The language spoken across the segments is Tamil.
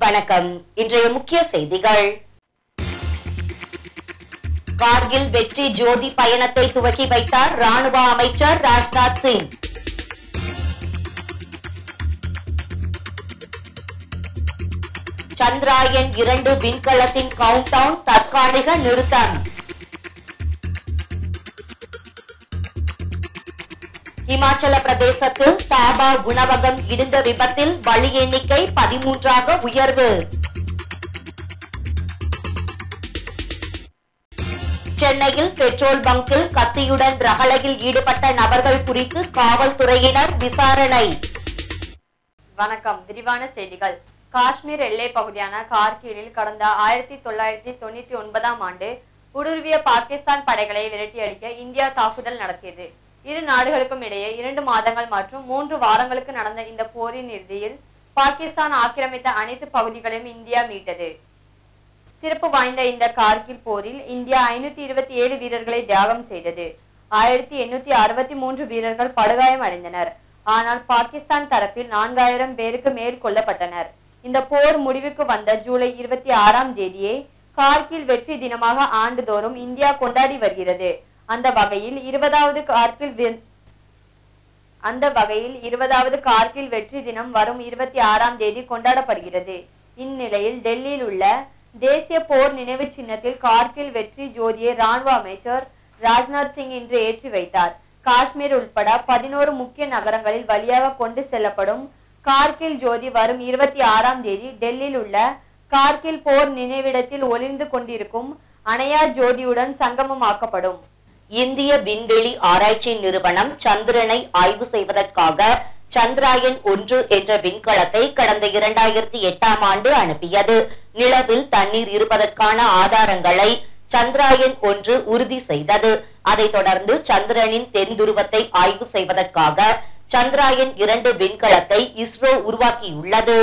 வணக்கம் இன்றைய முக்கிய செய்திகள் கார்கில் வெற்றி ஜோதி பயணத்தை துவக்கி வைத்தார் ராணுவ அமைச்சர் ராஜ்நாத் சிங் சந்திராயன் இரண்டு விண்கலத்தின் கவுண்டவுன் தற்காலிக நிறுத்தம் இமாச்சல பிரதேசத்தில் தாபா உணவகம் இடிந்த விபத்தில் பலி எண்ணிக்கை பதிமூன்றாக உயர்வு சென்னையில் பெட்ரோல் பங்கில் கத்தியுடன் ரகளையில் ஈடுபட்ட நபர்கள் குறித்து காவல்துறையினர் விசாரணை வணக்கம் விரிவான செய்திகள் காஷ்மீர் எல்லை பகுதியான கார்கிலில் கடந்த ஆயிரத்தி தொள்ளாயிரத்தி தொண்ணூத்தி ஒன்பதாம் ஆண்டு ஊடுருவிய பாகிஸ்தான் படைகளை விரட்டியடிக்க இந்தியா தாக்குதல் நடத்தியது இரு நாடுகளுக்கும் இடையே இரண்டு மாதங்கள் மற்றும் மூன்று வாரங்களுக்கு நடந்த இந்த போரின் இறுதியில் பாகிஸ்தான் ஆக்கிரமித்த அனைத்து பகுதிகளையும் இந்தியா மீட்டது சிறப்பு வாய்ந்த இந்த கார்கில் போரில் இந்தியா ஐநூத்தி இருபத்தி ஏழு வீரர்களை தியாகம் செய்தது ஆயிரத்தி எண்ணூத்தி அறுபத்தி மூன்று வீரர்கள் படுகாயம் அடைந்தனர் ஆனால் பாகிஸ்தான் தரப்பில் நான்காயிரம் பேருக்கு மேல் கொல்லப்பட்டனர் இந்த போர் முடிவுக்கு வந்த ஜூலை இருபத்தி ஆறாம் தேதியே கார்கில் வெற்றி தினமாக ஆண்டுதோறும் இந்தியா கொண்டாடி வருகிறது அந்த வகையில் இருபதாவது கார்கில் வி- அந்த வகையில் இருபதாவது கார்கில் வெற்றி தினம் வரும் இருபத்தி ஆறாம் தேதி கொண்டாடப்படுகிறது இந்நிலையில் டெல்லியில் உள்ள தேசிய போர் நினைவு சின்னத்தில் கார்கில் வெற்றி ஜோதியை ராணுவ அமைச்சர் ராஜ்நாத் சிங் இன்று ஏற்றி வைத்தார் காஷ்மீர் உட்பட பதினோரு முக்கிய நகரங்களில் வழியாக கொண்டு செல்லப்படும் கார்கில் ஜோதி வரும் இருபத்தி ஆறாம் தேதி டெல்லியில் உள்ள கார்கில் போர் நினைவிடத்தில் ஒளிர்ந்து கொண்டிருக்கும் அணையா ஜோதியுடன் சங்கமமாக்கப்படும் இந்திய விண்வெளி ஆராய்ச்சி நிறுவனம் சந்திரனை ஆய்வு செய்வதற்காக சந்திராயன் ஒன்று என்ற விண்கலத்தை கடந்த இரண்டாயிரத்தி எட்டாம் ஆண்டு அனுப்பியது நிலவில் தண்ணீர் இருப்பதற்கான ஆதாரங்களை சந்திராயன் ஒன்று உறுதி செய்தது அதைத் தொடர்ந்து சந்திரனின் தென் துருவத்தை ஆய்வு செய்வதற்காக சந்திராயன் இரண்டு விண்கலத்தை இஸ்ரோ உருவாக்கியுள்ளது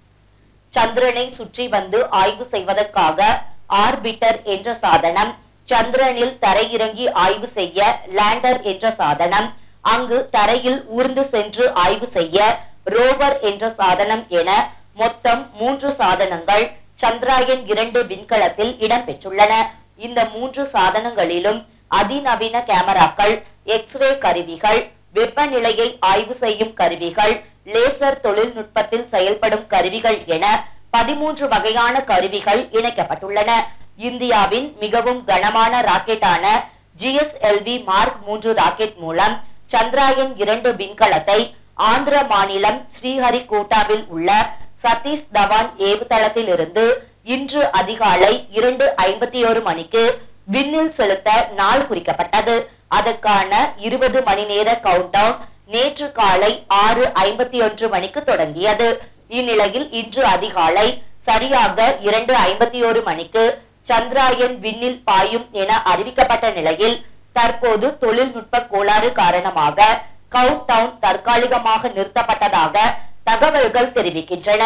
சந்திரனை சுற்றி வந்து ஆய்வு செய்வதற்காக ஆர்பிட்டர் என்ற சாதனம் சந்திரனில் தரையிறங்கி ஆய்வு செய்ய லேண்டர் என்ற சாதனம் அங்கு தரையில் ஊர்ந்து சென்று ஆய்வு செய்ய ரோவர் என்ற சாதனம் என மொத்தம் மூன்று சாதனங்கள் சந்திராயன் இரண்டு விண்கலத்தில் இடம்பெற்றுள்ளன இந்த மூன்று சாதனங்களிலும் அதிநவீன கேமராக்கள் எக்ஸ்ரே கருவிகள் வெப்பநிலையை ஆய்வு செய்யும் கருவிகள் லேசர் தொழில்நுட்பத்தில் செயல்படும் கருவிகள் என பதிமூன்று வகையான கருவிகள் இணைக்கப்பட்டுள்ளன இந்தியாவின் மிகவும் கனமான ராக்கெட்டான ஜிஎஸ்எல்வி மார்க் மூன்று ராக்கெட் மூலம் சந்திராயன் இரண்டு விண்கலத்தை ஆந்திர மாநிலம் ஸ்ரீஹரிகோட்டாவில் உள்ள சதீஷ் தவான் ஏவுதளத்தில் இருந்து இன்று அதிகாலை இரண்டு ஐம்பத்தி ஒரு மணிக்கு விண்ணில் செலுத்த நாள் குறிக்கப்பட்டது அதற்கான இருபது மணி நேர கவுண்டவுன் நேற்று காலை ஆறு ஐம்பத்தி ஒன்று மணிக்கு தொடங்கியது இந்நிலையில் இன்று அதிகாலை சரியாக இரண்டு ஐம்பத்தி ஒரு மணிக்கு சந்திராயன் விண்ணில் பாயும் என அறிவிக்கப்பட்ட நிலையில் தற்போது தொழில்நுட்ப கோளாறு காரணமாக கவுண்ட் டவுன் தற்காலிகமாக நிறுத்தப்பட்டதாக தகவல்கள் தெரிவிக்கின்றன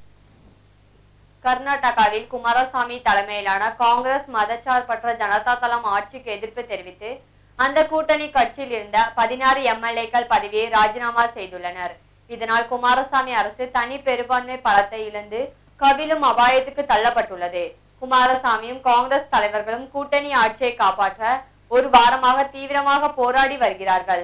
கர்நாடகாவில் குமாரசாமி தலைமையிலான காங்கிரஸ் மதச்சார்பற்ற ஜனதா தளம் ஆட்சிக்கு எதிர்ப்பு தெரிவித்து அந்த கூட்டணி கட்சியில் இருந்த பதினாறு எம்எல்ஏக்கள் பதவியை ராஜினாமா செய்துள்ளனர் இதனால் குமாரசாமி அரசு தனி பெரும்பான்மை பலத்தை இழந்து கவிழும் அபாயத்துக்கு தள்ளப்பட்டுள்ளது குமாரசாமியும் காங்கிரஸ் தலைவர்களும் கூட்டணி ஆட்சியை காப்பாற்ற ஒரு வாரமாக தீவிரமாக போராடி வருகிறார்கள்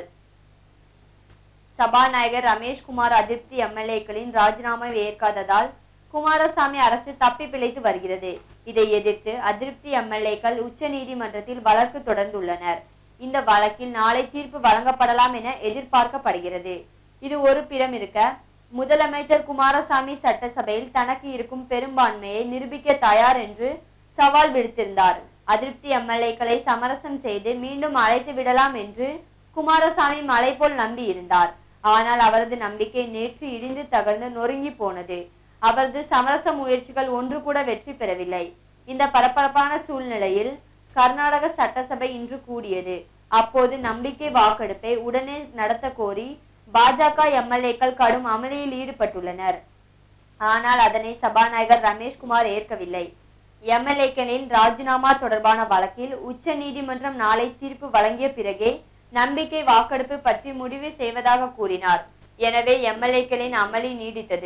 சபாநாயகர் ரமேஷ்குமார் அதிருப்தி எம்எல்ஏக்களின் ராஜினாமாவை ஏற்காததால் குமாரசாமி அரசு தப்பி பிழைத்து வருகிறது இதை எதிர்த்து அதிருப்தி எம்எல்ஏக்கள் உச்ச நீதிமன்றத்தில் வழக்கு தொடர்ந்துள்ளனர் இந்த வழக்கில் நாளை தீர்ப்பு வழங்கப்படலாம் என எதிர்பார்க்கப்படுகிறது இது ஒரு பிறம் இருக்க முதலமைச்சர் குமாரசாமி சட்டசபையில் தனக்கு இருக்கும் பெரும்பான்மையை நிரூபிக்க தயார் என்று சவால் விடுத்திருந்தார் அதிருப்தி எம்எல்ஏக்களை சமரசம் செய்து மீண்டும் அழைத்து விடலாம் என்று குமாரசாமி மலை போல் நம்பி இருந்தார் ஆனால் அவரது நம்பிக்கை நேற்று இடிந்து தகர்ந்து நொறுங்கி போனது அவரது சமரச முயற்சிகள் ஒன்று கூட வெற்றி பெறவில்லை இந்த பரபரப்பான சூழ்நிலையில் கர்நாடக சட்டசபை இன்று கூடியது அப்போது நம்பிக்கை வாக்கெடுப்பை உடனே நடத்த கோரி பாஜக எம்எல்ஏக்கள் கடும் அமளியில் ஈடுபட்டுள்ளனர் ஆனால் அதனை சபாநாயகர் ரமேஷ்குமார் ஏற்கவில்லை எம்எல்ஏக்களின் ராஜினாமா தொடர்பான வழக்கில் உச்ச நீதிமன்றம் நாளை தீர்ப்பு வழங்கிய பிறகே நம்பிக்கை வாக்கெடுப்பு பற்றி முடிவு செய்வதாக கூறினார் எனவே எம்எல்ஏக்களின் அமளி நீடித்தது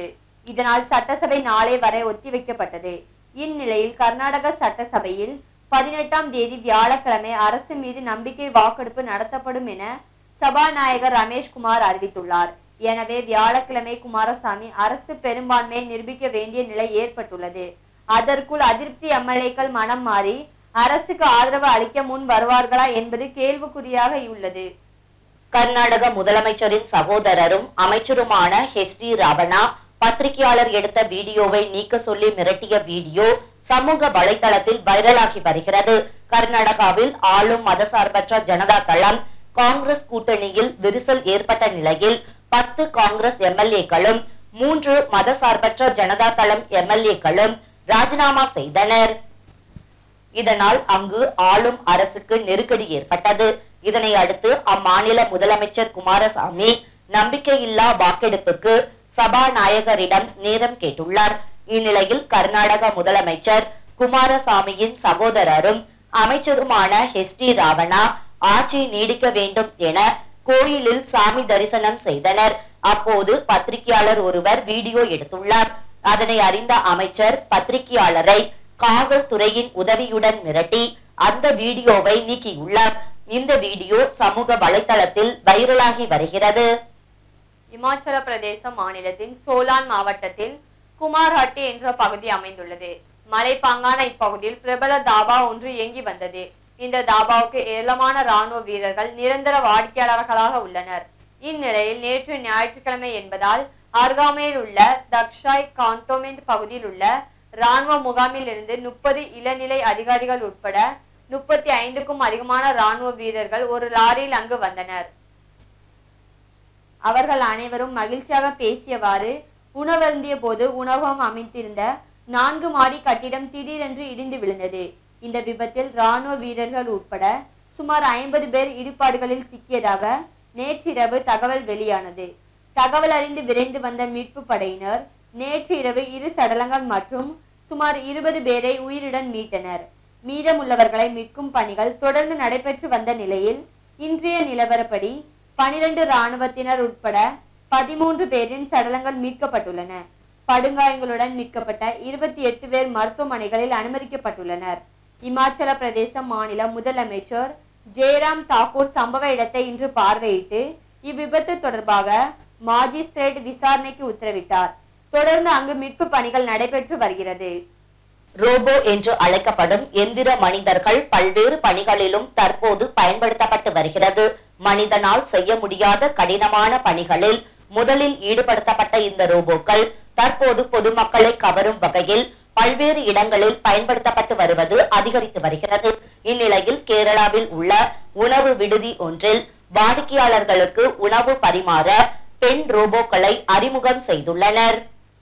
இதனால் சட்டசபை நாளை வரை ஒத்திவைக்கப்பட்டது இந்நிலையில் கர்நாடக சட்டசபையில் பதினெட்டாம் தேதி வியாழக்கிழமை அரசு மீது நம்பிக்கை வாக்கெடுப்பு நடத்தப்படும் என சபாநாயகர் ரமேஷ்குமார் அறிவித்துள்ளார் எனவே வியாழக்கிழமை குமாரசாமி அரசு பெரும்பான்மையை நிரூபிக்க வேண்டிய நிலை ஏற்பட்டுள்ளது அதற்குள் அதிருப்தி எம்எல்ஏக்கள் மனம் மாறி அரசுக்கு ஆதரவு அளிக்க முன் வருவார்களா என்பது கேள்விக்குறியாக உள்ளது கர்நாடக முதலமைச்சரின் சகோதரரும் அமைச்சருமான ஹெச் டி ராவணா பத்திரிகையாளர் எடுத்த வீடியோவை நீக்க சொல்லி மிரட்டிய வீடியோ சமூக வலைதளத்தில் வைரலாகி வருகிறது கர்நாடகாவில் ஆளும் மதசார்பற்ற ஜனதா தளம் காங்கிரஸ் கூட்டணியில் விரிசல் ஏற்பட்ட நிலையில் பத்து காங்கிரஸ் எம்எல்ஏக்களும் மூன்று மதசார்பற்ற ஜனதா தளம் எம்எல்ஏக்களும் ராஜினாமா செய்தனர் இதனால் அங்கு ஆளும் அரசுக்கு நெருக்கடி ஏற்பட்டது இதனை அடுத்து அம்மாநில முதலமைச்சர் குமாரசாமி நம்பிக்கையில்லா வாக்கெடுப்புக்கு சபாநாயகரிடம் நேரம் கேட்டுள்ளார் இந்நிலையில் கர்நாடக முதலமைச்சர் குமாரசாமியின் சகோதரரும் அமைச்சருமான ஹெச் டி ராவணா ஆட்சி நீடிக்க வேண்டும் என கோயிலில் சாமி தரிசனம் செய்தனர் அப்போது பத்திரிகையாளர் ஒருவர் வீடியோ எடுத்துள்ளார் அதனை அறிந்த அமைச்சர் பத்திரிகையாளரை காவல்துறையின் உதவியுடன் மிரட்டி அந்த வீடியோவை நீக்கியுள்ளார் இந்த வீடியோ சமூக வலைதளத்தில் வைரலாகி வருகிறது இமாச்சல பிரதேச மாநிலத்தின் சோலான் மாவட்டத்தில் குமார்ஹட்டி என்ற பகுதி அமைந்துள்ளது மலைப்பாங்கான இப்பகுதியில் பிரபல தாபா ஒன்று இயங்கி வந்தது இந்த தாபாவுக்கு ஏராளமான ராணுவ வீரர்கள் நிரந்தர வாடிக்கையாளர்களாக உள்ளனர் இந்நிலையில் நேற்று ஞாயிற்றுக்கிழமை என்பதால் அருகாமையில் உள்ள தக்ஷாய் கான்டோமெண்ட் பகுதியில் உள்ள ராணுவ முகாமில் இருந்து முப்பது இளநிலை அதிகாரிகள் உட்பட முப்பத்தி ஐந்துக்கும் அதிகமான ராணுவ வீரர்கள் ஒரு லாரியில் அங்கு வந்தனர் அவர்கள் அனைவரும் மகிழ்ச்சியாக பேசியவாறு உணவருந்திய போது உணவகம் அமைத்திருந்த நான்கு மாடி கட்டிடம் திடீரென்று இடிந்து விழுந்தது இந்த விபத்தில் ராணுவ வீரர்கள் உட்பட சுமார் ஐம்பது பேர் இடிபாடுகளில் சிக்கியதாக நேற்றிரவு தகவல் வெளியானது தகவல் அறிந்து விரைந்து வந்த மீட்பு படையினர் நேற்று இரவு இரு சடலங்கள் மற்றும் சுமார் இருபது பேரை உயிருடன் மீட்டனர் மீதமுள்ளவர்களை மீட்கும் பணிகள் தொடர்ந்து நடைபெற்று வந்த நிலையில் இன்றைய நிலவரப்படி பனிரெண்டு இராணுவத்தினர் உட்பட பதிமூன்று பேரின் சடலங்கள் மீட்கப்பட்டுள்ளன படுகாயங்களுடன் மீட்கப்பட்ட இருபத்தி எட்டு பேர் மருத்துவமனைகளில் அனுமதிக்கப்பட்டுள்ளனர் இமாச்சல பிரதேச மாநில முதலமைச்சர் ஜெயராம் தாக்கூர் சம்பவ இடத்தை இன்று பார்வையிட்டு இவ்விபத்து தொடர்பாக மாஜிஸ்திரேட் விசாரணைக்கு உத்தரவிட்டார் தொடர்ந்து அங்கு மீட்பு பணிகள் நடைபெற்று வருகிறது ரோபோ என்று அழைக்கப்படும் எந்திர மனிதர்கள் பல்வேறு பணிகளிலும் தற்போது பயன்படுத்தப்பட்டு வருகிறது மனிதனால் செய்ய முடியாத கடினமான பணிகளில் முதலில் ஈடுபடுத்தப்பட்ட இந்த ரோபோக்கள் தற்போது பொதுமக்களை கவரும் வகையில் பல்வேறு இடங்களில் பயன்படுத்தப்பட்டு வருவது அதிகரித்து வருகிறது இந்நிலையில் கேரளாவில் உள்ள உணவு விடுதி ஒன்றில் வாடிக்கையாளர்களுக்கு உணவு பரிமாற பெண் ரோபோக்களை அறிமுகம் செய்துள்ளனர்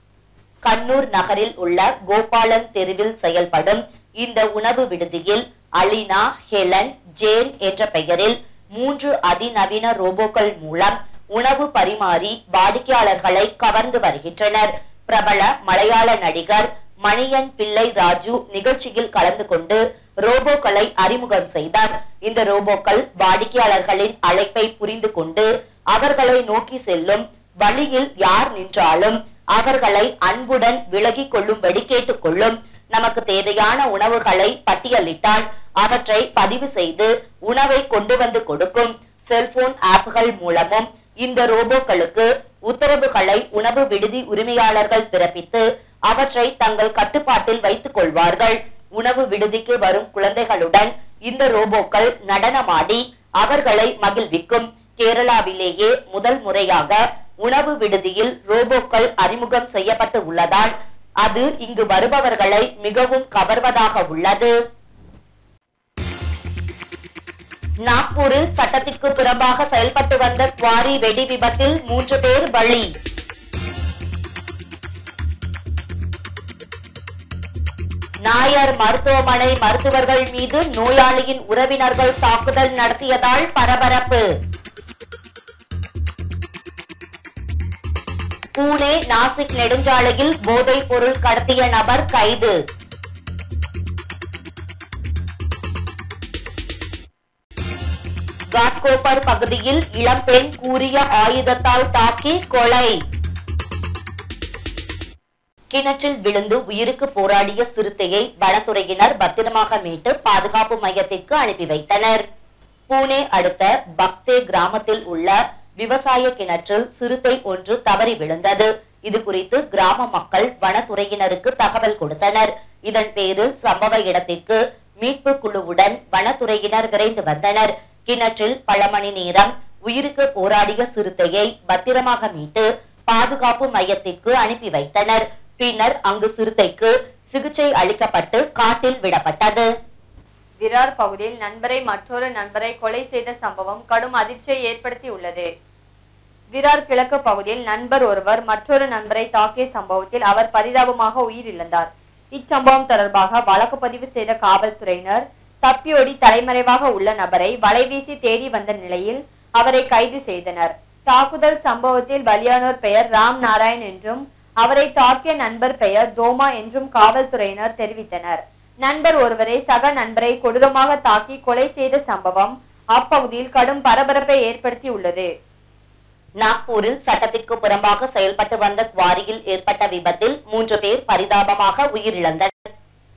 கண்ணூர் நகரில் உள்ள கோபாலன் தெருவில் செயல்படும் இந்த உணவு விடுதியில் அலினா ஹெலன் ஜேன் என்ற பெயரில் மூன்று அதிநவீன ரோபோக்கள் மூலம் உணவு பரிமாறி வாடிக்கையாளர்களை கவர்ந்து வருகின்றனர் பிரபல மலையாள நடிகர் மணியன் பிள்ளை ராஜு நிகழ்ச்சியில் கலந்து கொண்டு ரோபோக்களை அறிமுகம் செய்தார் இந்த ரோபோக்கள் வாடிக்கையாளர்களின் அழைப்பை புரிந்து கொண்டு அவர்களை நோக்கி செல்லும் வழியில் யார் நின்றாலும் அவர்களை அன்புடன் விலகிக் கொள்ளும்படி கேட்டுக்கொள்ளும் நமக்கு தேவையான உணவுகளை பட்டியலிட்டால் அவற்றை பதிவு செய்து உணவை கொண்டு வந்து கொடுக்கும் செல்போன் ஆப்கள் மூலமும் இந்த ரோபோக்களுக்கு உத்தரவுகளை உணவு விடுதி உரிமையாளர்கள் பிறப்பித்து அவற்றை தங்கள் கட்டுப்பாட்டில் வைத்துக் கொள்வார்கள் உணவு விடுதிக்கு வரும் குழந்தைகளுடன் இந்த ரோபோக்கள் நடனமாடி அவர்களை மகிழ்விக்கும் கேரளாவிலேயே முதல் முறையாக உணவு விடுதியில் ரோபோக்கள் அறிமுகம் செய்யப்பட்டு உள்ளதால் அது இங்கு வருபவர்களை மிகவும் கவர்வதாக உள்ளது நாக்பூரில் சட்டத்திற்கு புறம்பாக செயல்பட்டு வந்த குவாரி வெடி விபத்தில் மூன்று பேர் பலி நாயர் மருத்துவமனை மருத்துவர்கள் மீது நோயாளியின் உறவினர்கள் தாக்குதல் நடத்தியதால் பரபரப்பு பூனே நாசிக் நெடுஞ்சாலையில் போதைப் பொருள் கடத்திய நபர் கைது காட்கோப்பர் பகுதியில் இளம்பெண் கூறிய ஆயுதத்தால் தாக்கி கொலை கிணற்றில் விழுந்து உயிருக்கு போராடிய சிறுத்தையை வனத்துறையினர் பத்திரமாக மீட்டு பாதுகாப்பு மையத்திற்கு அனுப்பி வைத்தனர் பூனே அடுத்த பக்தே கிராமத்தில் உள்ள விவசாய கிணற்றில் சிறுத்தை ஒன்று தவறி விழுந்தது இது குறித்து கிராம மக்கள் வனத்துறையினருக்கு தகவல் கொடுத்தனர் இதன் பேரில் சம்பவ இடத்திற்கு மீட்பு குழுவுடன் வனத்துறையினர் விரைந்து வந்தனர் கிணற்றில் பல மணி நேரம் உயிருக்கு போராடிய சிறுத்தையை பத்திரமாக மீட்டு பாதுகாப்பு மையத்திற்கு அனுப்பி வைத்தனர் பின்னர் அங்கு சிறுத்தைக்கு சிகிச்சை அளிக்கப்பட்டு காட்டில் விடப்பட்டது விரார் பகுதியில் நண்பரை மற்றொரு நண்பரை கொலை செய்த சம்பவம் கடும் அதிர்ச்சியை ஏற்படுத்தி உள்ளது விரார் கிழக்கு பகுதியில் நண்பர் ஒருவர் மற்றொரு நண்பரை தாக்கிய சம்பவத்தில் அவர் பரிதாபமாக உயிரிழந்தார் இச்சம்பவம் தொடர்பாக வழக்கு பதிவு செய்த காவல்துறையினர் தப்பியோடி தலைமறைவாக உள்ள நபரை வலைவீசி தேடி வந்த நிலையில் அவரை கைது செய்தனர் தாக்குதல் சம்பவத்தில் பலியானோர் பெயர் ராம் நாராயண் என்றும் அவரை தாக்கிய நண்பர் பெயர் தோமா என்றும் காவல்துறையினர் தெரிவித்தனர் நண்பர் ஒருவரை சக நண்பரை கொடூரமாக தாக்கி கொலை செய்த சம்பவம் அப்பகுதியில் கடும் பரபரப்பை ஏற்படுத்தி உள்ளது நாக்பூரில் சட்டத்திற்கு புறம்பாக செயல்பட்டு வந்த குவாரியில் ஏற்பட்ட விபத்தில் மூன்று பேர் பரிதாபமாக உயிரிழந்தனர்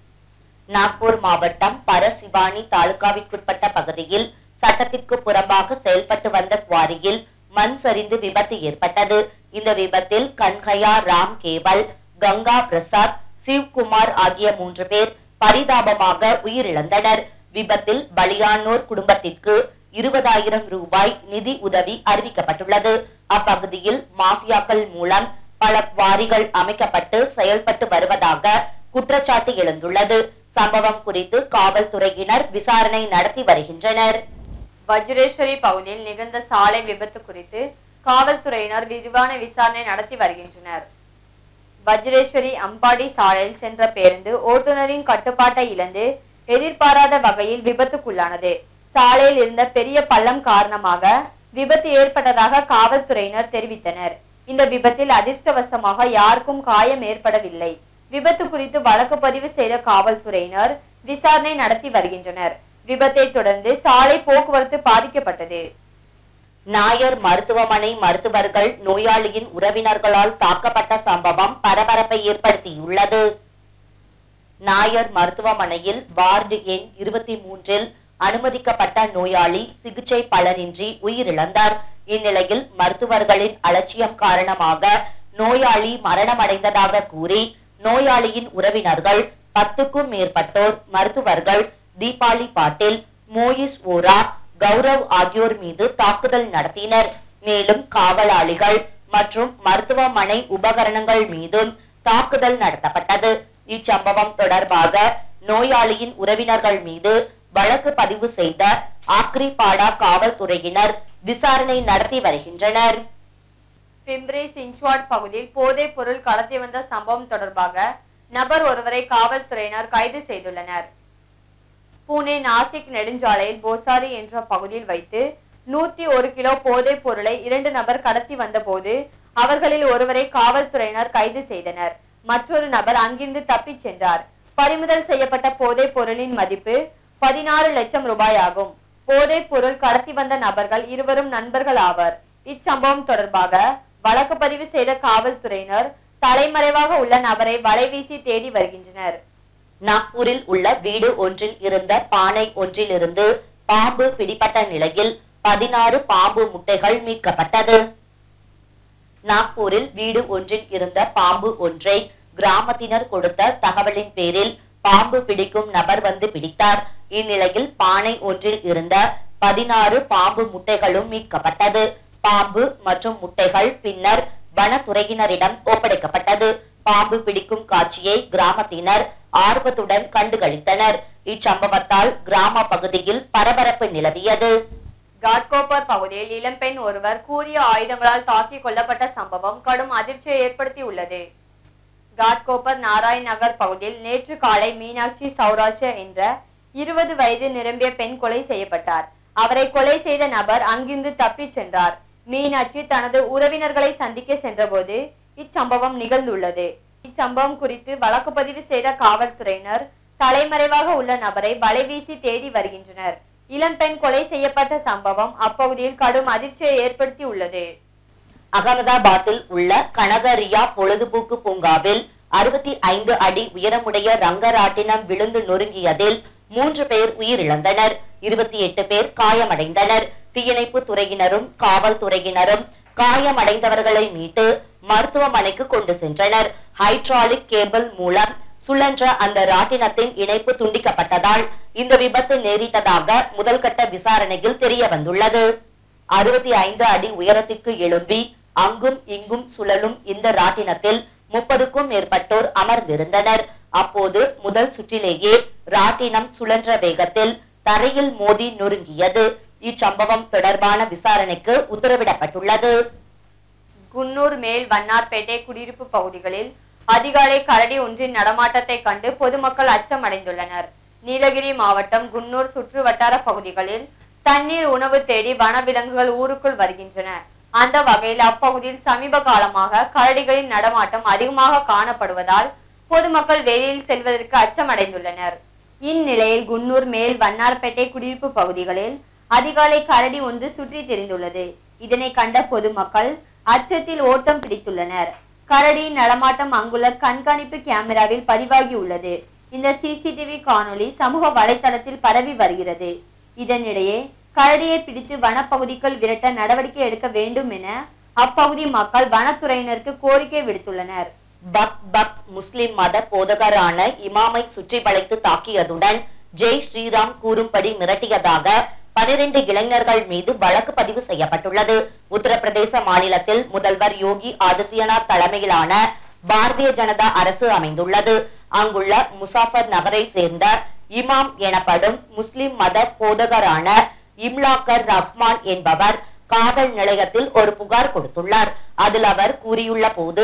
நாக்பூர் மாவட்டம் பரசிவானி தாலுகாவிற்குட்பட்ட பகுதியில் சட்டத்திற்கு புறம்பாக செயல்பட்டு வந்த குவாரியில் மண் சரிந்து விபத்து ஏற்பட்டது இந்த விபத்தில் கன்ஹயா ராம் கேவல் கங்கா பிரசாத் சிவ்குமார் ஆகிய மூன்று பேர் பரிதாபமாக உயிரிழந்தனர் விபத்தில் பலியானோர் குடும்பத்திற்கு இருபதாயிரம் ரூபாய் நிதி உதவி அறிவிக்கப்பட்டுள்ளது அப்பகுதியில் மாஃபியாக்கள் மூலம் பல குவாரிகள் அமைக்கப்பட்டு செயல்பட்டு வருவதாக குற்றச்சாட்டு எழுந்துள்ளது சம்பவம் குறித்து காவல்துறையினர் விசாரணை நடத்தி வருகின்றனர் வஜ்ரேஸ்வரி பகுதியில் நிகழ்ந்த சாலை விபத்து குறித்து காவல்துறையினர் விரிவான விசாரணை நடத்தி வருகின்றனர் வஜ்ரேஸ்வரி அம்பாடி சாலையில் சென்ற பேருந்து ஓட்டுநரின் கட்டுப்பாட்டை இழந்து எதிர்பாராத வகையில் விபத்துக்குள்ளானது சாலையில் இருந்த பெரிய பள்ளம் காரணமாக விபத்து ஏற்பட்டதாக காவல்துறையினர் தெரிவித்தனர் இந்த விபத்தில் அதிர்ஷ்டவசமாக யாருக்கும் காயம் ஏற்படவில்லை விபத்து குறித்து வழக்கு பதிவு செய்த காவல்துறையினர் விசாரணை நடத்தி வருகின்றனர் விபத்தை தொடர்ந்து சாலை போக்குவரத்து பாதிக்கப்பட்டது நாயர் மருத்துவமனை மருத்துவர்கள் நோயாளியின் உறவினர்களால் தாக்கப்பட்ட சம்பவம் பரபரப்பை ஏற்படுத்தியுள்ளது நாயர் மருத்துவமனையில் வார்டு எண் இருபத்தி மூன்றில் அனுமதிக்கப்பட்ட நோயாளி சிகிச்சை பலனின்றி உயிரிழந்தார் இந்நிலையில் மருத்துவர்களின் அலட்சியம் காரணமாக நோயாளி மரணமடைந்ததாக கூறி நோயாளியின் உறவினர்கள் பத்துக்கும் மேற்பட்டோர் மருத்துவர்கள் தீபாலி பாட்டில் மோயிஸ் ஓரா கௌரவ் ஆகியோர் மீது தாக்குதல் நடத்தினர் மேலும் காவலாளிகள் மற்றும் மருத்துவமனை உபகரணங்கள் மீதும் தாக்குதல் நடத்தப்பட்டது இச்சம்பவம் தொடர்பாக நோயாளியின் உறவினர்கள் மீது வழக்கு பதிவு செய்த ஆக்ரிபாடா காவல்துறையினர் விசாரணை நடத்தி வருகின்றனர் பிம்ப்ரி சிஞ்ச்வாட் பகுதியில் போதைப் பொருள் கடத்தி வந்த சம்பவம் தொடர்பாக நபர் ஒருவரை காவல்துறையினர் கைது செய்துள்ளனர் பூனே நாசிக் நெடுஞ்சாலையில் போசாரி என்ற பகுதியில் வைத்து நூத்தி ஒரு கிலோ போதைப் பொருளை இரண்டு நபர் கடத்தி வந்தபோது அவர்களில் ஒருவரை காவல்துறையினர் கைது செய்தனர் மற்றொரு நபர் அங்கிருந்து தப்பிச் சென்றார் பறிமுதல் செய்யப்பட்ட போதைப் பொருளின் மதிப்பு பதினாறு லட்சம் ரூபாய் ஆகும் போதைப் பொருள் கடத்தி வந்த நபர்கள் இருவரும் நண்பர்கள் ஆவர் இச்சம்பவம் தொடர்பாக வழக்கு பதிவு செய்த காவல்துறையினர் தலைமறைவாக உள்ள நபரை வலைவீசி தேடி வருகின்றனர் நாக்பூரில் உள்ள வீடு ஒன்றில் இருந்த பானை ஒன்றிலிருந்து பாம்பு பிடிபட்ட நிலையில் பதினாறு பாம்பு முட்டைகள் மீட்கப்பட்டது நாக்பூரில் வீடு ஒன்றில் இருந்த பாம்பு ஒன்றை கிராமத்தினர் கொடுத்த தகவலின் பேரில் பாம்பு பிடிக்கும் நபர் வந்து பிடித்தார் இந்நிலையில் பானை ஒன்றில் இருந்த பதினாறு பாம்பு முட்டைகளும் மீட்கப்பட்டது பாம்பு மற்றும் முட்டைகள் பின்னர் வனத்துறையினரிடம் ஒப்படைக்கப்பட்டது பாம்பு பிடிக்கும் காட்சியை கிராமத்தினர் ஆர்வத்துடன் கண்டுகளித்தனர் இச்சம்பவத்தால் கிராம பகுதியில் பரபரப்பு நிலவியது காட்கோப்பர் பகுதியில் இளம்பெண் ஒருவர் கூறிய ஆயுதங்களால் தாக்கிக் கொல்லப்பட்ட சம்பவம் கடும் அதிர்ச்சியை ஏற்படுத்தி உள்ளது காட்கோப்பர் நாராயண் நகர் பகுதியில் நேற்று காலை மீனாட்சி சௌராஷ்டிர என்ற இருபது வயது நிரம்பிய பெண் கொலை செய்யப்பட்டார் அவரை கொலை செய்த நபர் அங்கிருந்து தப்பிச் சென்றார் மீனாட்சி தனது உறவினர்களை சந்திக்க சென்றபோது இச்சம்பவம் நிகழ்ந்துள்ளது இச்சம்பவம் குறித்து வழக்கு பதிவு செய்த காவல்துறையினர் தலைமறைவாக உள்ள நபரை வலைவீசி தேடி வருகின்றனர் இளம்பெண் கொலை செய்யப்பட்ட சம்பவம் அப்பகுதியில் கடும் அதிர்ச்சியை ஏற்படுத்தி உள்ளது அகமதாபாத்தில் உள்ள கனகரியா பொழுதுபோக்கு பூங்காவில் அறுபத்தி ஐந்து அடி உயரமுடைய ரங்கராட்டினம் விழுந்து நொறுங்கியதில் மூன்று பேர் உயிரிழந்தனர் இருபத்தி எட்டு பேர் காயமடைந்தனர் தீயணைப்பு துறையினரும் காவல்துறையினரும் காயமடைந்தவர்களை மீட்டு மருத்துவமனைக்கு கொண்டு சென்றனர் ஹைட்ராலிக் கேபிள் மூலம் சுழன்ற அந்த ராட்டினத்தின் இணைப்பு துண்டிக்கப்பட்டதால் இந்த விபத்து நேரிட்டதாக முதல்கட்ட விசாரணையில் தெரிய வந்துள்ளது அறுபத்தி ஐந்து அடி உயரத்திற்கு எழும்பி அங்கும் இங்கும் சுழலும் இந்த ராட்டினத்தில் முப்பதுக்கும் மேற்பட்டோர் அமர்ந்திருந்தனர் அப்போது முதல் சுற்றிலேயே ராட்டினம் சுழன்ற வேகத்தில் தரையில் மோதி நொறுங்கியது இச்சம்பவம் தொடர்பான விசாரணைக்கு உத்தரவிடப்பட்டுள்ளது குன்னூர் மேல் வண்ணார்பேட்டை குடியிருப்பு பகுதிகளில் அதிகாலை கரடி ஒன்றின் நடமாட்டத்தை கண்டு பொதுமக்கள் அச்சமடைந்துள்ளனர் நீலகிரி மாவட்டம் குன்னூர் சுற்று வட்டார பகுதிகளில் தண்ணீர் உணவு தேடி வனவிலங்குகள் ஊருக்குள் வருகின்றன அந்த வகையில் அப்பகுதியில் சமீப காலமாக கரடிகளின் நடமாட்டம் அதிகமாக காணப்படுவதால் பொதுமக்கள் வெளியில் செல்வதற்கு அச்சமடைந்துள்ளனர் இந்நிலையில் குன்னூர் மேல் வண்ணார்பேட்டை குடியிருப்பு பகுதிகளில் அதிகாலை கரடி ஒன்று சுற்றி திரிந்துள்ளது இதனை கண்ட பொதுமக்கள் அச்சத்தில் ஓட்டம் பிடித்துள்ளனர் கரடியின் நடமாட்டம் அங்குள்ள கண்காணிப்பு கேமராவில் பதிவாகி உள்ளது இந்த சிசிடிவி காணொளி சமூக வலைதளத்தில் பரவி வருகிறது இதனிடையே கரடியை பிடித்து வனப்பகுதிக்குள் விரட்ட நடவடிக்கை எடுக்க வேண்டும் என அப்பகுதி மக்கள் வனத்துறையினருக்கு கோரிக்கை விடுத்துள்ளனர் பக் பக் முஸ்லிம் மத போதகரான இமாமை சுற்றி வளைத்து தாக்கியதுடன் ஜெய் ஸ்ரீராம் கூறும்படி மிரட்டியதாக பனிரெண்டு இளைஞர்கள் மீது வழக்கு பதிவு செய்யப்பட்டுள்ளது உத்தரப்பிரதேச மாநிலத்தில் முதல்வர் யோகி ஆதித்யநாத் தலைமையிலான பாரதிய ஜனதா அரசு அமைந்துள்ளது அங்குள்ள முசாஃபர் நகரை சேர்ந்த இமாம் எனப்படும் முஸ்லிம் மத போதகரான இம்லாக்கர் ரஹ்மான் என்பவர் காவல் நிலையத்தில் ஒரு புகார் கொடுத்துள்ளார் அதில் அவர் கூறியுள்ள போது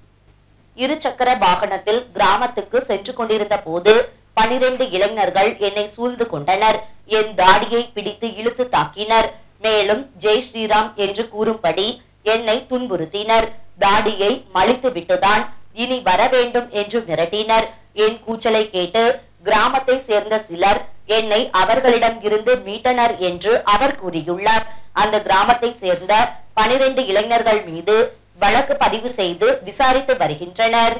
இருசக்கர வாகனத்தில் கிராமத்துக்கு சென்று கொண்டிருந்த போது பனிரெண்டு இளைஞர்கள் என்னை சூழ்ந்து கொண்டனர் என் தாடியை பிடித்து இழுத்து தாக்கினர் மேலும் ஜெய் ஸ்ரீராம் என்று கூறும்படி என்னை துன்புறுத்தினர் தாடியை மலித்து விட்டுதான் இனி வர வேண்டும் என்று மிரட்டினர் என் கூச்சலை கேட்டு கிராமத்தை சேர்ந்த சிலர் என்னை அவர்களிடம் இருந்து மீட்டனர் என்று அவர் கூறியுள்ளார் அந்த கிராமத்தை சேர்ந்த பனிரெண்டு இளைஞர்கள் மீது வழக்கு பதிவு செய்து விசாரித்து வருகின்றனர்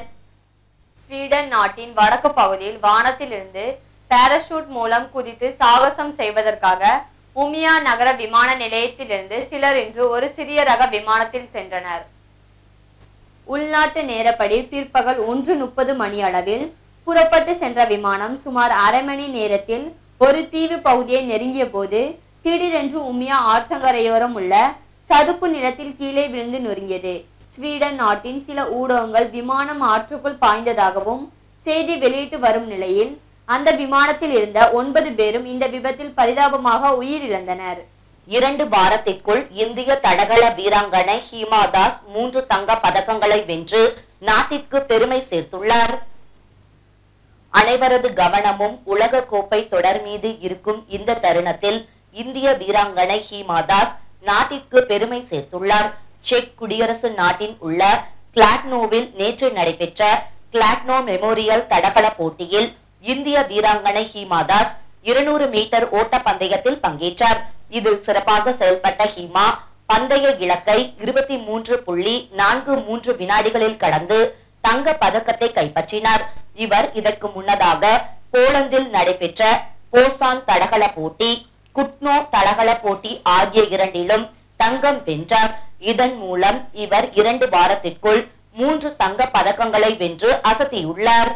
ஸ்வீடன் நாட்டின் வடக்கு பகுதியில் வானத்திலிருந்து பாராசூட் மூலம் குதித்து சாகசம் செய்வதற்காக உமியா நகர விமான நிலையத்திலிருந்து சிலர் இன்று ஒரு சிறிய ரக விமானத்தில் சென்றனர் உள்நாட்டு நேரப்படி பிற்பகல் ஒன்று முப்பது மணி அளவில் புறப்பட்டு சென்ற விமானம் சுமார் அரை மணி நேரத்தில் ஒரு தீவு பகுதியை நெருங்கிய போது திடீரென்று உமியா ஆற்றங்கரையோரம் உள்ள சதுப்பு நிலத்தில் கீழே விழுந்து நொறுங்கியது ஸ்வீடன் நாட்டின் சில ஊடகங்கள் விமானம் ஆற்றுக்குள் பாய்ந்ததாகவும் செய்தி வெளியிட்டு வரும் நிலையில் அந்த விமானத்தில் இருந்த ஒன்பது பேரும் இந்த விபத்தில் பரிதாபமாக உயிரிழந்தனர் இரண்டு வாரத்திற்குள் இந்திய தடகள வீராங்கனை ஹீமா தாஸ் மூன்று தங்க பதக்கங்களை வென்று நாட்டிற்கு பெருமை சேர்த்துள்ளார் அனைவரது கவனமும் உலக கோப்பை தொடர் மீது இருக்கும் இந்த தருணத்தில் இந்திய வீராங்கனை ஹீமா தாஸ் நாட்டிற்கு பெருமை சேர்த்துள்ளார் செக் குடியரசு நாட்டின் உள்ள கிளாட்னோவில் நேற்று நடைபெற்ற கிளாட்னோ மெமோரியல் தடகள போட்டியில் இந்திய வீராங்கனை ஹீமா தாஸ் இருநூறு மீட்டர் ஓட்ட பந்தயத்தில் பங்கேற்றார் இதில் சிறப்பாக செயல்பட்ட ஹீமா பந்தய இலக்கை இருபத்தி மூன்று புள்ளி நான்கு மூன்று வினாடிகளில் கடந்து தங்க பதக்கத்தை கைப்பற்றினார் இவர் இதற்கு முன்னதாக போலந்தில் நடைபெற்ற போசான் தடகள போட்டி குட்னோ தடகள போட்டி ஆகிய இரண்டிலும் தங்கம் வென்றார் இதன் மூலம் இவர் இரண்டு வாரத்திற்குள் மூன்று தங்க பதக்கங்களை வென்று அசத்தியுள்ளார்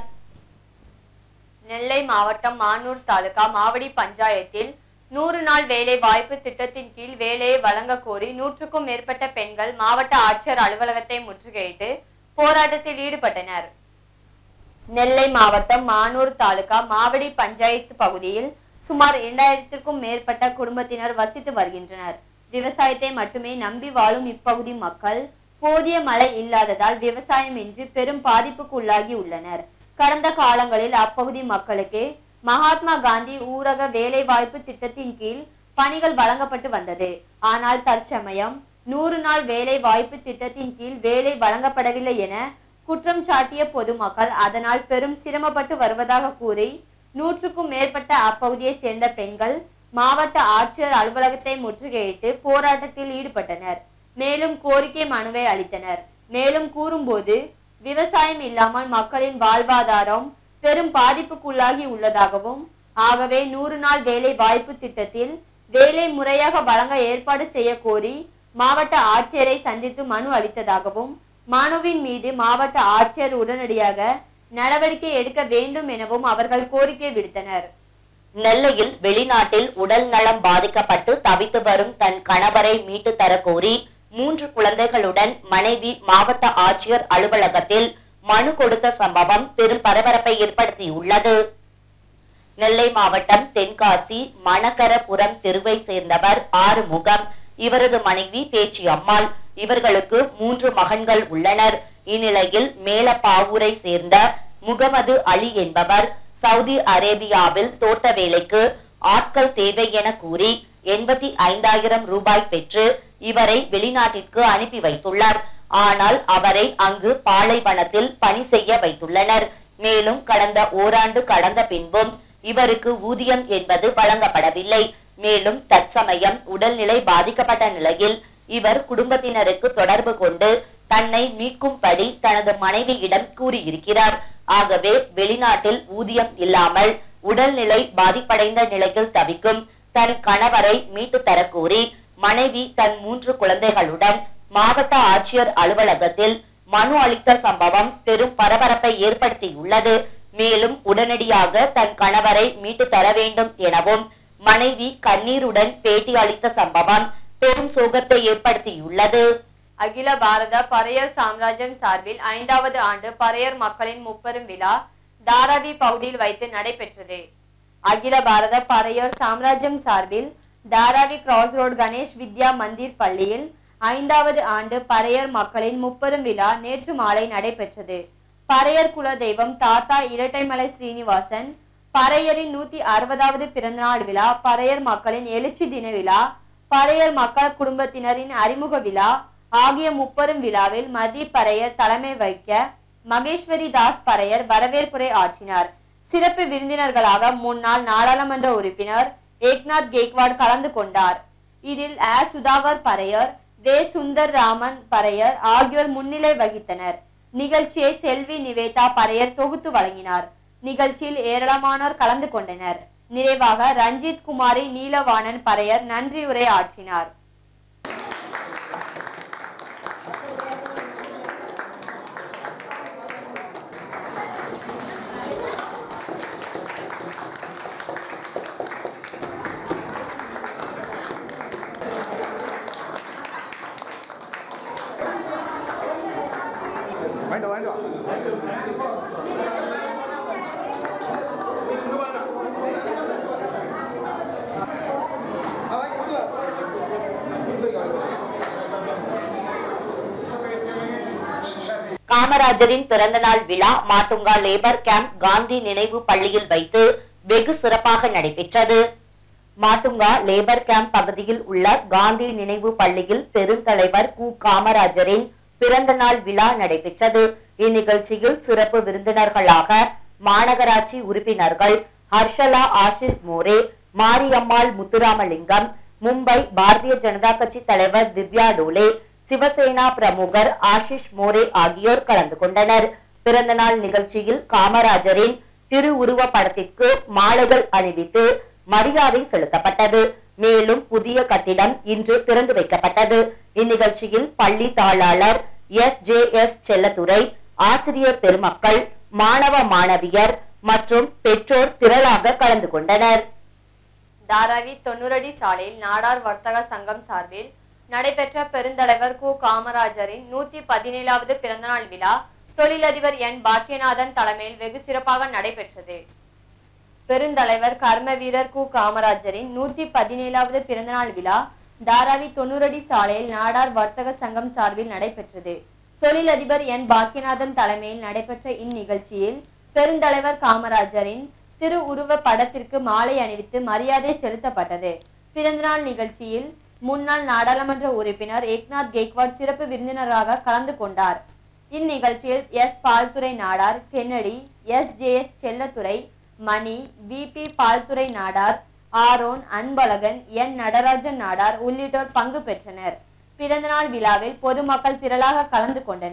நெல்லை மாவட்டம் மானூர் தாலுகா மாவடி பஞ்சாயத்தில் நூறு நாள் வேலை வாய்ப்பு திட்டத்தின் கீழ் வேலையை வழங்க கோரி நூற்றுக்கும் மேற்பட்ட பெண்கள் மாவட்ட ஆட்சியர் அலுவலகத்தை முற்றுகையிட்டு போராட்டத்தில் ஈடுபட்டனர் நெல்லை மாவட்டம் மானூர் தாலுகா மாவடி பஞ்சாயத்து பகுதியில் சுமார் இரண்டாயிரத்திற்கும் மேற்பட்ட குடும்பத்தினர் வசித்து வருகின்றனர் விவசாயத்தை மட்டுமே நம்பி வாழும் இப்பகுதி மக்கள் போதிய மழை இல்லாததால் விவசாயமின்றி பெரும் பாதிப்புக்கு உள்ளாகி உள்ளனர் கடந்த காலங்களில் அப்பகுதி மக்களுக்கு மகாத்மா காந்தி ஊரக வேலைவாய்ப்பு திட்டத்தின் கீழ் பணிகள் வழங்கப்பட்டு வந்தது ஆனால் தற்சமயம் நூறு நாள் வேலை வாய்ப்பு திட்டத்தின் கீழ் வேலை வழங்கப்படவில்லை என குற்றம் சாட்டிய பொதுமக்கள் அதனால் பெரும் சிரமப்பட்டு வருவதாக கூறி நூற்றுக்கும் மேற்பட்ட அப்பகுதியை சேர்ந்த பெண்கள் மாவட்ட ஆட்சியர் அலுவலகத்தை முற்றுகையிட்டு போராட்டத்தில் ஈடுபட்டனர் மேலும் கோரிக்கை மனுவை அளித்தனர் மேலும் கூறும்போது விவசாயம் இல்லாமல் மக்களின் வாழ்வாதாரம் பெரும் பாதிப்புக்குள்ளாகி உள்ளதாகவும் ஆகவே நூறு நாள் வேலை வாய்ப்பு திட்டத்தில் வேலை முறையாக வழங்க ஏற்பாடு செய்ய கோரி மாவட்ட ஆட்சியரை சந்தித்து மனு அளித்ததாகவும் மனுவின் மீது மாவட்ட ஆட்சியர் உடனடியாக நடவடிக்கை எடுக்க வேண்டும் எனவும் அவர்கள் கோரிக்கை விடுத்தனர் நெல்லையில் வெளிநாட்டில் உடல் நலம் பாதிக்கப்பட்டு தவித்து வரும் தன் கணவரை மீட்டு தர கோரி மூன்று குழந்தைகளுடன் மனைவி மாவட்ட ஆட்சியர் அலுவலகத்தில் மனு கொடுத்த சம்பவம் பெரும் பரபரப்பை ஏற்படுத்தியுள்ளது நெல்லை மாவட்டம் தென்காசி மணக்கரபுரம் தெருவை சேர்ந்தவர் ஆறுமுகம் இவரது மனைவி பேச்சி அம்மாள் இவர்களுக்கு மூன்று மகன்கள் உள்ளனர் இந்நிலையில் மேலப்பாவூரை சேர்ந்த முகமது அலி என்பவர் சவுதி அரேபியாவில் தோட்ட வேலைக்கு ஆட்கள் தேவை என கூறி எண்பத்தி ஐந்தாயிரம் ரூபாய் பெற்று இவரை வெளிநாட்டிற்கு அனுப்பி வைத்துள்ளார் ஆனால் அவரை அங்கு பாலைவனத்தில் பணி செய்ய வைத்துள்ளனர் மேலும் கடந்த ஓராண்டு கடந்த பின்பும் இவருக்கு ஊதியம் என்பது வழங்கப்படவில்லை மேலும் தற்சமயம் உடல்நிலை பாதிக்கப்பட்ட நிலையில் இவர் குடும்பத்தினருக்கு தொடர்பு கொண்டு தன்னை மீட்கும்படி தனது மனைவியிடம் கூறியிருக்கிறார் ஆகவே வெளிநாட்டில் ஊதியம் இல்லாமல் உடல்நிலை பாதிப்படைந்த நிலையில் தவிக்கும் தன் கணவரை மீட்டு தரக்கோரி மனைவி தன் மூன்று குழந்தைகளுடன் மாவட்ட ஆட்சியர் அலுவலகத்தில் மனு அளித்த சம்பவம் பெரும் பரபரப்பை ஏற்படுத்தியுள்ளது மேலும் உடனடியாக தன் கணவரை மீட்டு தர வேண்டும் எனவும் மனைவி கண்ணீருடன் பேட்டி அளித்த சம்பவம் பெரும் சோகத்தை ஏற்படுத்தியுள்ளது அகில பாரத பறையர் சாம்ராஜ்யம் சார்பில் ஐந்தாவது ஆண்டு பறையர் மக்களின் முப்பெரும் விழா தாராவி பகுதியில் வைத்து நடைபெற்றது அகில பாரத பறையர் சாம்ராஜ்யம் சார்பில் தாராவி கிராஸ் ரோட் கணேஷ் வித்யா மந்திர் பள்ளியில் ஐந்தாவது ஆண்டு பறையர் மக்களின் முப்பெரும் விழா நேற்று மாலை நடைபெற்றது பறையர் குல தெய்வம் தாத்தா இரட்டைமலை ஸ்ரீனிவாசன் பறையரின் நூத்தி அறுபதாவது பிறந்தநாள் விழா பறையர் மக்களின் எழுச்சி தின விழா பறையர் மக்கள் குடும்பத்தினரின் அறிமுக விழா ஆகிய முப்பெரும் விழாவில் மதி பறையர் தலைமை வைக்க மகேஸ்வரி தாஸ் பறையர் வரவேற்புரை ஆற்றினார் சிறப்பு விருந்தினர்களாக முன்னாள் நாடாளுமன்ற உறுப்பினர் ஏக்நாத் கேக்வாட் கலந்து கொண்டார் இதில் அ சுதாகர் பறையர் வே சுந்தர் ராமன் பறையர் ஆகியோர் முன்னிலை வகித்தனர் நிகழ்ச்சியை செல்வி நிவேதா பறையர் தொகுத்து வழங்கினார் நிகழ்ச்சியில் ஏராளமானோர் கலந்து கொண்டனர் நிறைவாக ரஞ்சித் குமாரி நீலவாணன் பறையர் நன்றியுரை ஆற்றினார் வாங்கிட்டு வா, வாங்கிட்டு வா காமராஜரின் பிறந்தநாள் விழா மாட்டுங்கா லேபர் கேம்ப் காந்தி நினைவு பள்ளியில் வைத்து வெகு சிறப்பாக நடைபெற்றது மாட்டுங்கா லேபர் கேம்ப் பகுதியில் உள்ள காந்தி நினைவு பள்ளியில் பெருந்தலைவர் கு காமராஜரின் பிறந்த நாள் விழா நடைபெற்றது இந்நிகழ்ச்சியில் சிறப்பு விருந்தினர்களாக மாநகராட்சி உறுப்பினர்கள் ஹர்ஷலா ஆஷிஷ் மோரே மாரியம்மாள் முத்துராமலிங்கம் மும்பை பாரதிய ஜனதா கட்சி தலைவர் திவ்யா டோலே சிவசேனா பிரமுகர் ஆஷிஷ் மோரே ஆகியோர் கலந்து கொண்டனர் பிறந்தநாள் நிகழ்ச்சியில் காமராஜரின் திருவுருவ படத்திற்கு மாலைகள் அணிவித்து மரியாதை செலுத்தப்பட்டது மேலும் புதிய கட்டிடம் இன்று திறந்து வைக்கப்பட்டது இந்நிகழ்ச்சியில் பள்ளி தாளாளர் எஸ் ஜே எஸ் செல்லத்துறை ஆசிரியர் பெருமக்கள் மாணவ மாணவியர் மற்றும் பெற்றோர் திரளாக கலந்து கொண்டனர் தாராவி தொண்ணூறடி சாலையில் நாடார் வர்த்தக சங்கம் சார்பில் நடைபெற்ற பெருந்தலைவர் கு காமராஜரின் நூத்தி பதினேழாவது பிறந்தநாள் விழா தொழிலதிபர் என் பாக்கியநாதன் தலைமையில் வெகு சிறப்பாக நடைபெற்றது பெருந்தலைவர் கர்ம வீரர் கு காமராஜரின் நூத்தி பதினேழாவது பிறந்தநாள் விழா தாராவி தொண்ணூறடி சாலையில் நாடார் வர்த்தக சங்கம் சார்பில் நடைபெற்றது தொழிலதிபர் என் பாக்கியநாதன் தலைமையில் நடைபெற்ற இந்நிகழ்ச்சியில் பெருந்தலைவர் காமராஜரின் திரு உருவ படத்திற்கு மாலை அணிவித்து மரியாதை செலுத்தப்பட்டது பிறந்தநாள் நிகழ்ச்சியில் முன்னாள் நாடாளுமன்ற உறுப்பினர் ஏக்நாத் கேக்வாட் சிறப்பு விருந்தினராக கலந்து கொண்டார் இந்நிகழ்ச்சியில் S Pauldurai Nadar Kennedy S J S Selladurai Mani VP Pauldurai Nadar Aaron Anbazhagan N Natarajan Nadar உள்ளிட்டோர் பங்கு பெற்றனர் பிறந்தநாள் விழாவில் பொதுமக்கள் திரளாக கலந்து கொண்டனர்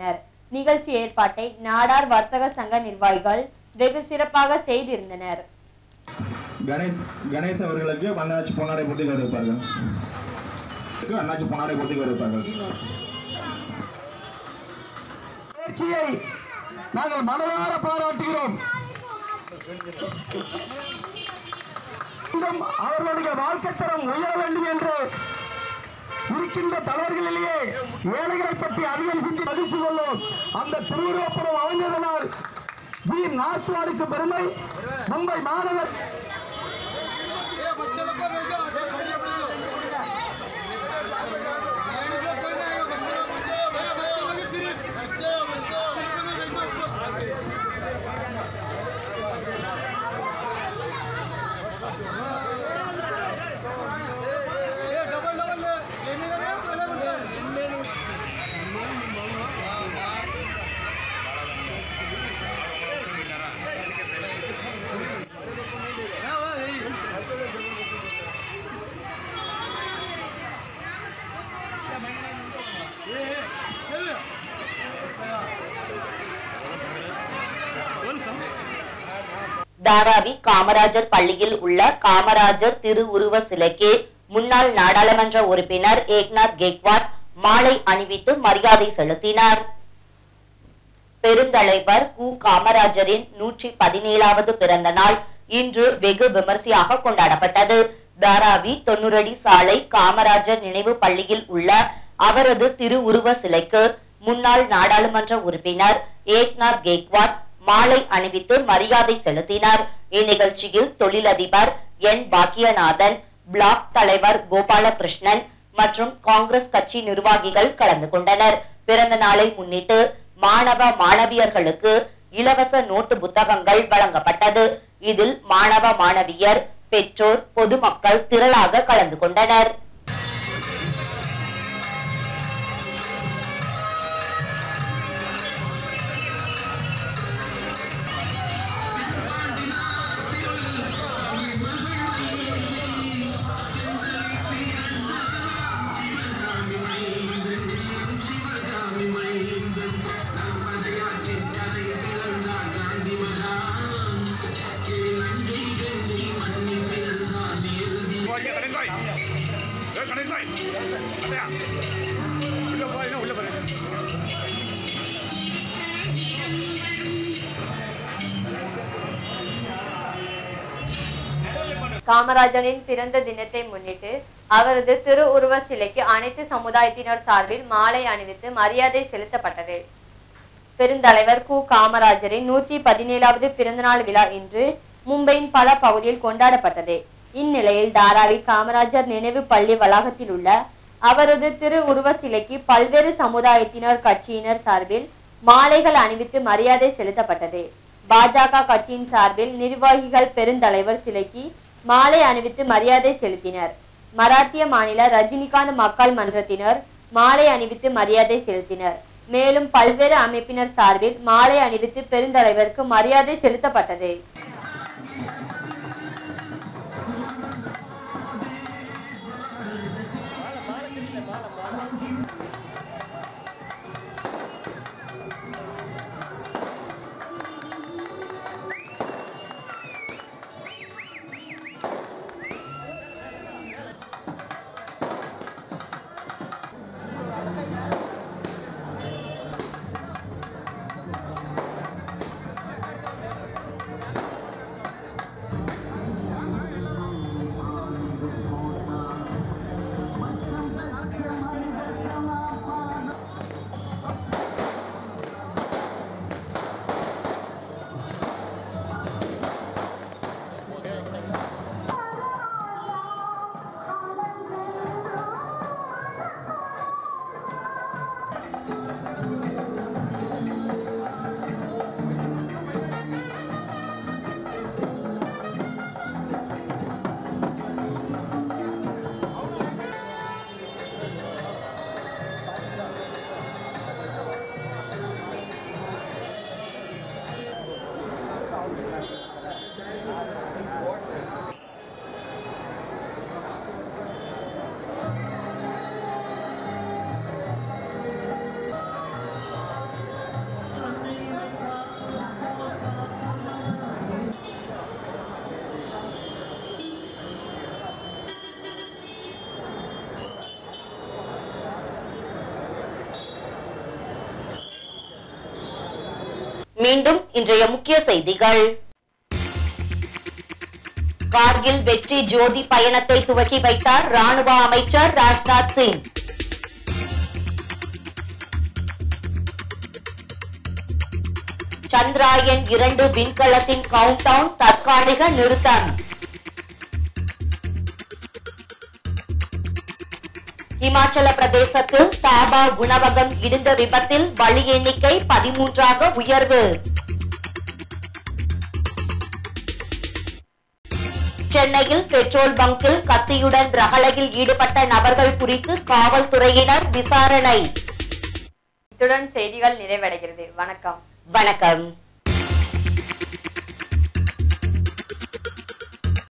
நிகழ்ச்சி ஏற்பாட்டை நாடார் வர்த்தக சங்க நிர்வாகிகள் வெகு சிறப்பாக செய்திருந்தனர் கணேஷ் கணேஷ் அவர்களுக்கு அண்ணாச்சி பொன்னாடை போட்டி கௌரவிப்பார்கள் அண்ணாச்சி பொன்னாடை போட்டி கௌரவிப்பார்கள் முயற்சியை நாங்கள் மனதார பாராட்டுகிறோம் மீண்டும் அவர்களுடைய வாழ்க்கை தரம் உயர வேண்டும் என்று இருக்கின்ற தலைவர்களிலேயே ஏழைகளை பற்றி அதிகம் சிந்தி மகிழ்ச்சி கொள்ளும் அந்த திருவுருவப்படம் அமைந்ததனால் ஜி நாத்துவாருக்கு பெருமை மும்பை மாநகர் தாராவி காமராஜர் பள்ளியில் உள்ள காமராஜர் திருவுருவ சிலைக்கு முன்னாள் நாடாளுமன்ற உறுப்பினர் ஏக்நாத் கெக்வாட் மாலை அணிவித்து மரியாதை செலுத்தினார் பெருந்தலைவர் கு காமராஜரின் நூற்றி பதினேழாவது பிறந்த நாள் இன்று வெகு விமர்சையாக கொண்டாடப்பட்டது தாராவி தொண்ணூறடி சாலை காமராஜர் நினைவு பள்ளியில் உள்ள அவரது திருவுருவ சிலைக்கு முன்னாள் நாடாளுமன்ற உறுப்பினர் ஏக்நாத் கேக்வாட் மாலை அணிவித்து மரியாதை செலுத்தினார் இந்நிகழ்ச்சியில் தொழிலதிபர் என் பாக்கியநாதன் பிளாக் தலைவர் கோபாலகிருஷ்ணன் மற்றும் காங்கிரஸ் கட்சி நிர்வாகிகள் கலந்து கொண்டனர் பிறந்த நாளை முன்னிட்டு மாணவ மாணவியர்களுக்கு இலவச நோட்டு புத்தகங்கள் வழங்கப்பட்டது இதில் மாணவ மாணவியர் பெற்றோர் பொதுமக்கள் திரளாக கலந்து கொண்டனர் போறீங்க கடைந்தாய் ஏ கடைந்தாய் அடையா உள்ள போறீங்க உள்ள போறீங்க காமராஜரின் பிறந்த தினத்தை முன்னிட்டு அவரது திருவுருவ சிலைக்கு அனைத்து சமுதாயத்தினர் சார்பில் மாலை அணிவித்து மரியாதை செலுத்தப்பட்டது பெருந்தலைவர் கு காமராஜரின் நூத்தி பதினேழாவது பிறந்தநாள் விழா இன்று மும்பையின் பல பகுதியில் கொண்டாடப்பட்டது இந்நிலையில் தாராவி காமராஜர் நினைவு பள்ளி வளாகத்தில் உள்ள அவரது திருவுருவ சிலைக்கு பல்வேறு சமுதாயத்தினர் கட்சியினர் சார்பில் மாலைகள் அணிவித்து மரியாதை செலுத்தப்பட்டது பாஜக கட்சியின் சார்பில் நிர்வாகிகள் பெருந்தலைவர் சிலைக்கு மாலை அணிவித்து மரியாதை செலுத்தினர் மராத்திய மாநில ரஜினிகாந்த் மக்கள் மன்றத்தினர் மாலை அணிவித்து மரியாதை செலுத்தினர் மேலும் பல்வேறு அமைப்பினர் சார்பில் மாலை அணிவித்து பெருந்தலைவருக்கு மரியாதை செலுத்தப்பட்டது மீண்டும் இன்றைய முக்கிய செய்திகள் கார்கில் வெற்றி ஜோதி பயணத்தை துவக்கி வைத்தார் ராணுவ அமைச்சர் ராஜ்நாத் சிங் சந்திராயன் இரண்டு விண்கலத்தின் கவுண்டவுன் தற்காலிக நிறுத்தம் இமாச்சல பிரதேசத்தில் தாபா உணவகம் இடிந்த விபத்தில் பலி எண்ணிக்கை பதிமூன்றாக உயர்வு சென்னையில் பெட்ரோல் பங்கில் கத்தியுடன் ரகளையில் ஈடுபட்ட நபர்கள் குறித்து காவல்துறையினர் விசாரணை இத்துடன் செய்திகள் நிறைவடைகிறது வணக்கம் வணக்கம்